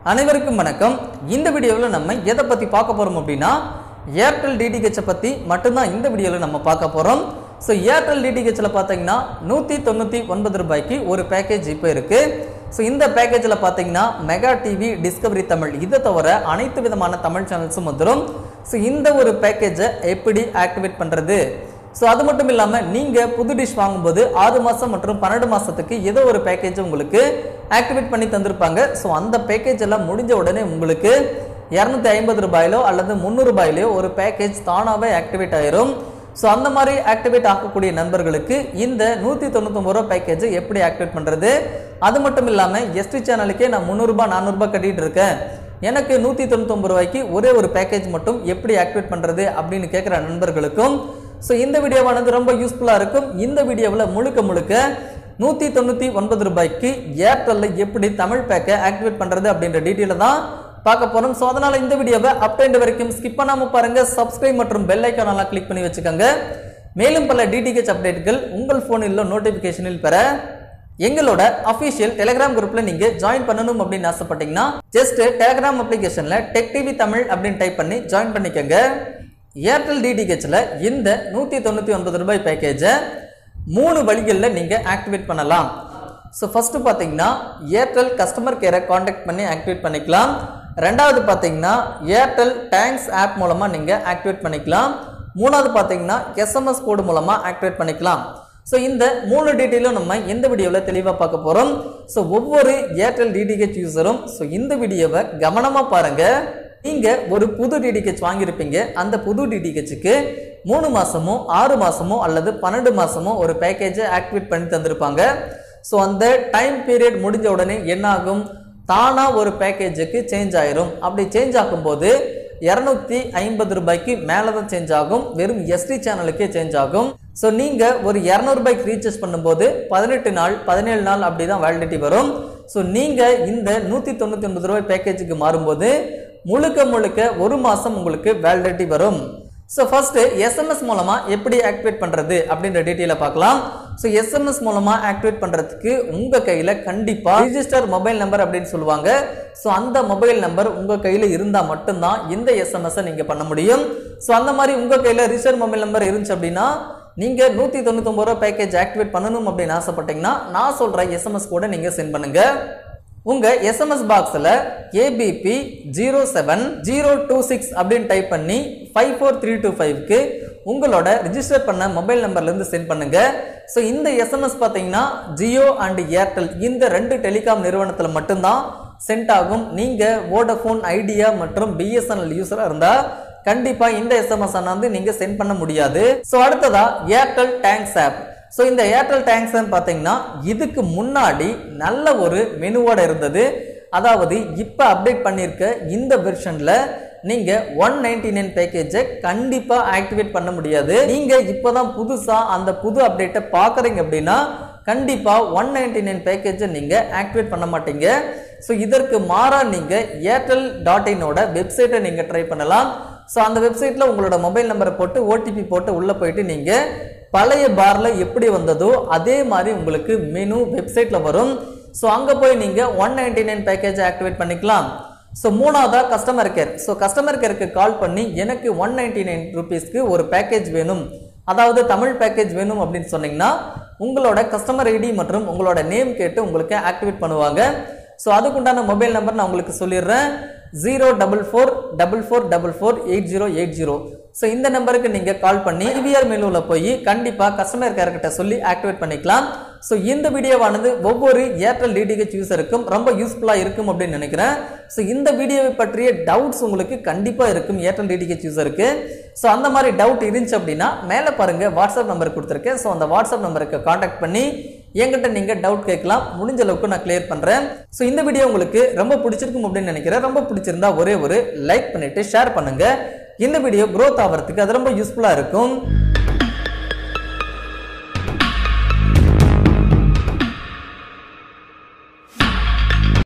அனைவருக்கும் வணக்கம் இந்த வீடியோவில் நம்ம எதை பற்றி பார்க்க போகிறோம் அப்படின்னா ஏர்டெல் டிடிஹெச்சை பற்றி மட்டும்தான் இந்த வீடியோவில் நம்ம பார்க்க போகிறோம் ஸோ ஏர்டெல் டிடிஹெச்சில் பார்த்தீங்கன்னா நூற்றி தொண்ணூற்றி ஒன்பது ரூபாய்க்கு ஒரு பேக்கேஜ் இப்போ இருக்குது ஸோ இந்த பேக்கேஜில் பார்த்தீங்கன்னா மெகா டிவி டிஸ்கவரி தமிழ் இதை தவிர அனைத்து விதமான தமிழ் சேனல்ஸும் வந்துடும் ஸோ இந்த ஒரு பேக்கேஜை எப்படி ஆக்டிவேட் பண்ணுறது ஸோ அது மட்டும் இல்லாமல் நீங்கள் புது டிஷ் வாங்கும்போது ஆறு மாதம் மற்றும் பன்னெண்டு மாதத்துக்கு ஏதோ ஒரு பேக்கேஜ் உங்களுக்கு ஆக்டிவேட் பண்ணி தந்திருப்பாங்க ஸோ அந்த பேக்கேஜ் எல்லாம் முடிஞ்ச உடனே உங்களுக்கு இரநூத்தி ஐம்பது ரூபாயிலோ அல்லது முந்நூறு ரூபாயிலோ ஒரு பேக்கேஜ் தானாகவே ஆக்டிவேட் ஆயிரும் ஸோ அந்த மாதிரி ஆக்டிவேட் ஆகக்கூடிய நண்பர்களுக்கு இந்த நூற்றி தொண்ணூத்தொம்பது ரூபா பேக்கேஜை எப்படி ஆக்டிவேட் பண்ணுறது அது மட்டும் இல்லாமல் எஸ்டி சேனலுக்கே நான் முந்நூறுரூபா நானூறுரூபா கட்டிட்டு இருக்கேன் எனக்கு நூற்றி தொண்ணூத்தொம்பது ரூபாய்க்கு ஒரே ஒரு பேக்கேஜ் மட்டும் எப்படி ஆக்டிவேட் பண்ணுறது அப்படின்னு கேட்குற நண்பர்களுக்கும் ஸோ இந்த வீடியோவானது ரொம்ப யூஸ்ஃபுல்லாக இருக்கும் இந்த வீடியோவில் முழுக்க முழுக்க நூற்றி தொண்ணூற்றி ஒன்பது ரூபாய்க்கு ஏர்டெல்லில் எப்படி தமிழ் பேக்கை ஆக்டிவேட் பண்ணுறது அப்படின்ற டீட்டெயிலை தான் பார்க்க போகிறோம் ஸோ அதனால் இந்த வீடியோவை அப் டு end வரைக்கும் ஸ்கிப் பண்ணாமல் பாருங்கள் சப்ஸ்கிரைப் மற்றும் பெல் ஐக்கானெல்லாம் கிளிக் பண்ணி வச்சுக்கோங்க மேலும் பல டிடிஹெச் அப்டேட்கள் உங்கள் ஃபோனில் நோட்டிஃபிகேஷனில் பெற எங்களோட அஃபிஷியல் டெலிகிராம் குரூப்ல நீங்க ஜாயின் பண்ணணும் அப்படின்னு ஆசைப்பட்டீங்கன்னா ஜஸ்ட் டெலிகிராம் அப்ளிகேஷன்ல டெக் டிவி தமிழ் அப்படின்னு டைப் பண்ணி ஜாயின் பண்ணிக்கோங்க ஏர்டெல் டிடிஹெச்ல இந்த நூற்றி தொண்ணூற்றி ஒன்பது ரூபாய் பேக்கேஜை மூணு வழிகளில் நீங்கள் ஆக்டிவேட் பண்ணலாம் ஸோ ஃபஸ்ட்டு பார்த்தீங்கன்னா ஏர்டெல் கஸ்டமர் கேரை காண்டாக்ட் பண்ணி ஆக்டிவேட் பண்ணிக்கலாம் ரெண்டாவது பார்த்தீங்கன்னா ஏர்டெல் டேங்க்ஸ் ஆப் மூலமாக நீங்கள் ஆக்டிவேட் பண்ணிக்கலாம் மூணாவது பார்த்தீங்கன்னா எஸ்எம்எஸ் கோடு மூலமாக ஆக்டிவேட் பண்ணிக்கலாம் ஸோ இந்த மூணு டீட்டெயிலும் நம்ம இந்த வீடியோவில் தெளிவாக பார்க்க போகிறோம் ஸோ ஒவ்வொரு ஏர்டெல் டிடிஹெச் யூஸரும் ஸோ இந்த வீடியோவை கவனமாக பாருங்கள் நீங்கள் ஒரு புது டிடிஹெச் வாங்கியிருப்பீங்க அந்த புது டிடிஹெச்சுக்கு மூணு மாதமோ ஆறு மாதமோ அல்லது பன்னெண்டு மாதமோ ஒரு பேக்கேஜை ஆக்டிவேட் பண்ணி தந்திருப்பாங்க ஸோ அந்த டைம் பீரியட் முடிஞ்ச உடனே என்ன ஆகும் தானாக ஒரு பேக்கேஜுக்கு சேஞ்ச் ஆயிரும் அப்படி சேஞ்ச் ஆகும்போது இரநூத்தி ஐம்பது ரூபாய்க்கு மேலே தான் சேஞ்ச் ஆகும் வெறும் எஸ்டி சேனலுக்கே சேஞ்ச் ஆகும் ஸோ நீங்கள் ஒரு இரநூறுபாய்க்கு ரீசார்ஜ் பண்ணும்போது பதினெட்டு நாள் பதினேழு நாள் அப்படி தான் வேலிடிட்டி வரும் ஸோ நீங்கள் இந்த நூற்றி தொண்ணூற்றி ஒன்பது ரூபாய் பேக்கேஜுக்கு மாறும்போது முழுக்க முழுக்க ஒரு மாதம் உங்களுக்கு வேலிடிட்டி வரும் ஸோ ஃபர்ஸ்ட் எஸ்எம்எஸ் மூலமா எப்படி ஆக்டிவேட் பண்றது அப்படின்ற டீட்டெயிலை பார்க்கலாம் ஸோ எஸ்எம்எஸ் மூலமா ஆக்டிவேட் பண்றதுக்கு உங்க கையில கண்டிப்பா ரிஜிஸ்டர் மொபைல் நம்பர் அப்படின்னு சொல்லுவாங்க ஸோ அந்த மொபைல் நம்பர் உங்க கையில இருந்தா மட்டும்தான் இந்த எஸ்எம்எஸ் நீங்க பண்ண முடியும் ஸோ அந்த மாதிரி உங்க கையில ரிஜிஸ்டர் மொபைல் நம்பர் இருந்துச்சு அப்படின்னா நீங்க நூத்தி தொண்ணூத்தொம்பது ரூபா பேக்கேஜ் ஆக்டிவேட் பண்ணணும் அப்படின்னு ஆசைப்பட்டீங்கன்னா நான் சொல்ற எஸ்எம்எஸ் கூட நீங்க சென்ட் பண்ணுங்க உங்க எஸ்எம்எஸ் பாக்ஸில் ABP zero seven zero two six அப்படின்னு டைப் பண்ணி ஃபைவ் ஃபோர் த்ரீ டூ ஃபைவ்க்கு உங்களோட ரிஜிஸ்டர் பண்ண மொபைல் நம்பர்லேருந்து சென்ட் பண்ணுங்க ஸோ இந்த எஸ்எம்எஸ் பார்த்தீங்கன்னா ஜியோ அண்ட் ஏர்டெல் இந்த ரெண்டு டெலிகாம் நிறுவனத்தில் மட்டும்தான் சென்ட் ஆகும் நீங்கள் வோடஃபோன் ஐடியா மற்றும் பிஎஸ்என்எல் யூஸராக இருந்தால் கண்டிப்பா இந்த எஸ்எம்எஸ் வந்து நீங்க சென்ட் பண்ண முடியாது ஸோ அடுத்ததா ஏர்டெல் டேங்க்ஸ் ஆப் ஸோ இந்த ஏர்டெல் டேங்க்ஸ் பார்த்தீங்கன்னா இதுக்கு முன்னாடி நல்ல ஒரு மெனுவோட இருந்தது அதாவது இப்போ அப்டேட் பண்ணியிருக்க இந்த வெர்ஷனில் நீங்கள் ஒன் நைன்டி நைன் பேக்கேஜை கண்டிப்பாக ஆக்டிவேட் பண்ண முடியாது நீங்கள் இப்போ தான் புதுசாக அந்த புது அப்டேட்டை பார்க்குறீங்க அப்படின்னா கண்டிப்பாக ஒன் நைன்டி நைன் பேக்கேஜை நீங்கள் ஆக்டிவேட் பண்ண மாட்டீங்க ஸோ இதற்கு மாறாக நீங்கள் ஏர்டெல் டாட் இனோட வெப்சைட்டை நீங்கள் ட்ரை பண்ணலாம் ஸோ அந்த வெப்சைட்டில் உங்களோட மொபைல் நம்பரை போட்டு ஓடிபி போட்டு உள்ளே போயிட்டு நீங்கள் பழைய பாரில் எப்படி வந்ததோ அதே மாதிரி உங்களுக்கு மெனு வெப்சைட்டில் வரும் ஸோ அங்கே போய் நீங்கள் ஒன் நைன்டி நைன் பேக்கேஜை ஆக்டிவேட் பண்ணிக்கலாம் ஸோ மூணாவதாக கஸ்டமர் கேர் ஸோ கஸ்டமர் கேருக்கு கால் பண்ணி எனக்கு ஒன் நைன்டி நைன் ருபீஸ்க்கு ஒரு பேக்கேஜ் வேணும் அதாவது தமிழ் பேக்கேஜ் வேணும் அப்படின்னு சொன்னீங்கன்னா உங்களோட கஸ்டமர் ஐடி மற்றும் உங்களோட நேம் கேட்டு உங்களுக்கு ஆக்டிவேட் பண்ணுவாங்க ஸோ அதுக்குண்டான மொபைல் நம்பர் நான் உங்களுக்கு சொல்லிடுறேன் zero double four double four double four eight zero eight zero so இந்த நம்பருக்கு நீங்கள் கால் பண்ணி ஐவிஆர் மெனுவில் போய் கண்டிப்பாக கஸ்டமர் கேர்கிட்ட சொல்லி ஆக்டிவேட் பண்ணிக்கலாம் ஸோ இந்த வீடியோவானது ஒவ்வொரு ஏர்டெல் டிடிஹெச் யூசருக்கும் ரொம்ப யூஸ்ஃபுல்லாக இருக்கும் அப்படின்னு நினைக்கிறேன் ஸோ இந்த வீடியோவை பற்றிய டவுட்ஸ் உங்களுக்கு கண்டிப்பாக இருக்கும் ஏர்டெல் டிடிஹெச் யூசருக்கு ஸோ அந்த மாதிரி டவுட் இருந்துச்சு அப்படின்னா மேலே பாருங்கள் வாட்ஸ்அப் நம்பர் கொடுத்துருக்கேன் ஸோ அந்த வாட்ஸ்அப் நம்பருக்கு காண்டாக்ட் பண்ணி என்கிட்ட நீங்கள் டவுட் கேட்கலாம் முடிஞ்ச அளவுக்கு நான் கிளியர் பண்ணுறேன் ஸோ இந்த வீடியோ உங்களுக்கு ரொம்ப பிடிச்சிருக்கும் அப்படின்னு நினைக்கிறேன் ரொம்ப பிடிச்சிருந்தா ஒரே ஒரு லைக் பண்ணிவிட்டு ஷேர் பண்ணுங்கள் இந்த வீடியோ growth ஆகிறதுக்கு அது ரொம்ப யூஸ்ஃபுல்லாக இருக்கும்